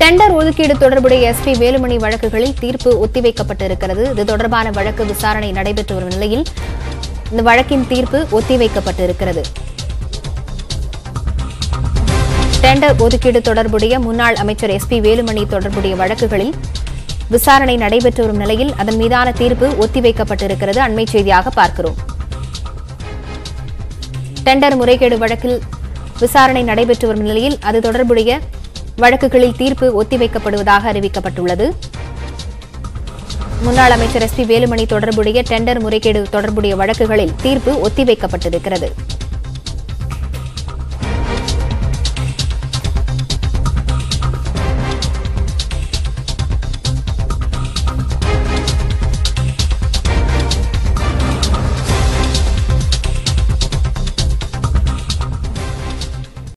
tender ஒதுக்கீடு தொடர்புடைய SP Velumani வழக்குகளில் தீர்ப்பு ஒத்திவைக்கப்பட்டிருக்கிறது இது தொடர்பான வழக்கு விசாரணை நடைபெற்று வரும் நிலையில் இந்த வழக்கின் தீர்ப்பு ஒத்திவைக்கப்பட்டிருக்கிறது டெண்டர் ஒதுக்கீடு தொடர்புடைய முன்னாள் அமைச்சர் எஸ்பி வேலுமணி தொடர்புடைய வழக்குகளில் விசாரணை நடைபெற்று வரும் நிலையில் அதன் மீதான தீர்ப்பு ஒத்திவைக்கப்பட்டிருக்கிறது அண்மை செய்தியாக பார்க்கிறோம் டெண்டர் முறைகேடு வழக்கில் விசாரணை நடைபெற்று வரும் நிலையில் அது தொடர்புடைய வழக்குகளில் தீர்ப்பு ஒத்திவைக்கப்படுவதாக அறிவிக்கப்பட்டுள்ளது முன்னாள் அமைச்சர் எஸ் பி வேலுமணி தொடர்புடைய டெண்டர் முறைகேடு தொடர்புடைய வழக்குகளில் தீர்ப்பு ஒத்திவைக்கப்பட்டிருக்கிறது